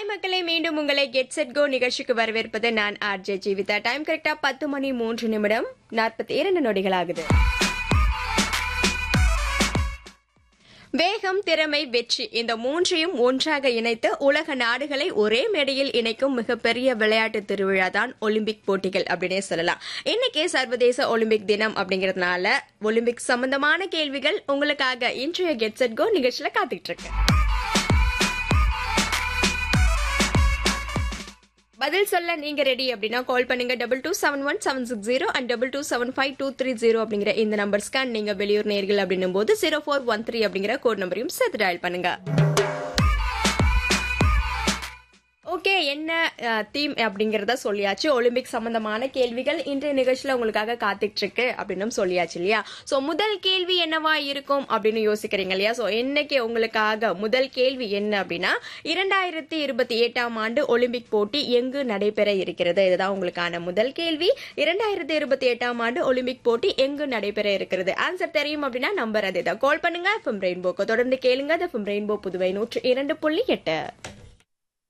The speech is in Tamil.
ஹாய் மக்களே மீண்டும் உங்களை கெட் செட் கோ நிகழ்ச்சிக்கு வரவேற்பது நான் ஆர்ஜே ஜீவிதா டைம் கரெக்டா பத்து மணி மூன்று நிமிடம் நாற்பத்தி இரண்டு நொடிகள் ஆகுது வேகம் திறமை வெற்றி இந்த மூன்றையும் ஒன்றாக இணைத்து உலக நாடுகளை ஒரே மேடையில் இணைக்கும் மிகப்பெரிய விளையாட்டு திருவிழா தான் ஒலிம்பிக் போட்டிகள் அப்படின்னே சொல்லலாம் இன்னைக்கு சர்வதேச ஒலிம்பிக் தினம் அப்படிங்கறதுனால ஒலிம்பிக் சம்பந்தமான கேள்விகள் உங்களுக்காக இன்றைய கெட் செட் கோ நிகழ்ச்சியில காத்துக்கிட்டு இருக்கு பதில் சொல்ல நீங்க ரெடி அப்படின்னா கால் பண்ணுங்க double two seven one seven six zero and double two seven five two three zero அப்படிங்கிற இந்த நம்பர்ஸ்க்கு நீங்க வெளியூர் நேர்கள் அப்படின்னும் போது ஜீரோ ஃபோர் ஒன் த்ரீ அப்படிங்கிற கோட் நம்பரையும் சேர்த்து டயல் பண்ணுங்க ஓகே என்ன தீம் அப்படிங்கறத சொல்லியாச்சு ஒலிம்பிக் சம்பந்தமான கேள்விகள் இன்றைய நிகழ்ச்சியில உங்களுக்காக காத்துட்டு இருக்கு அப்படின்னு சொல்லியாச்சு இல்லையா சோ முதல் கேள்வி என்னவா இருக்கும் அப்படின்னு யோசிக்கிறீங்க இல்லையா சோ இன்னைக்கு உங்களுக்காக முதல் கேள்வி என்ன அப்படின்னா இரண்டாயிரத்தி இருபத்தி எட்டாம் ஆண்டு ஒலிம்பிக் போட்டி எங்கு நடைபெற இருக்கிறது இதுதான் உங்களுக்கான முதல் கேள்வி இரண்டாயிரத்தி இருபத்தி எட்டாம் ஆண்டு ஒலிம்பிக் போட்டி எங்கு நடைபெற இருக்கிறது ஆன்சர் தெரியும் அப்படின்னா நம்பர் அதுதான் கால் பண்ணுங்க எஃப்எம் ரெயின்போக்கு தொடர்ந்து கேளுங்க எஃப்எம் ரெயின்போ புதுவை நூற்று இரண்டு புள்ளி எட்டு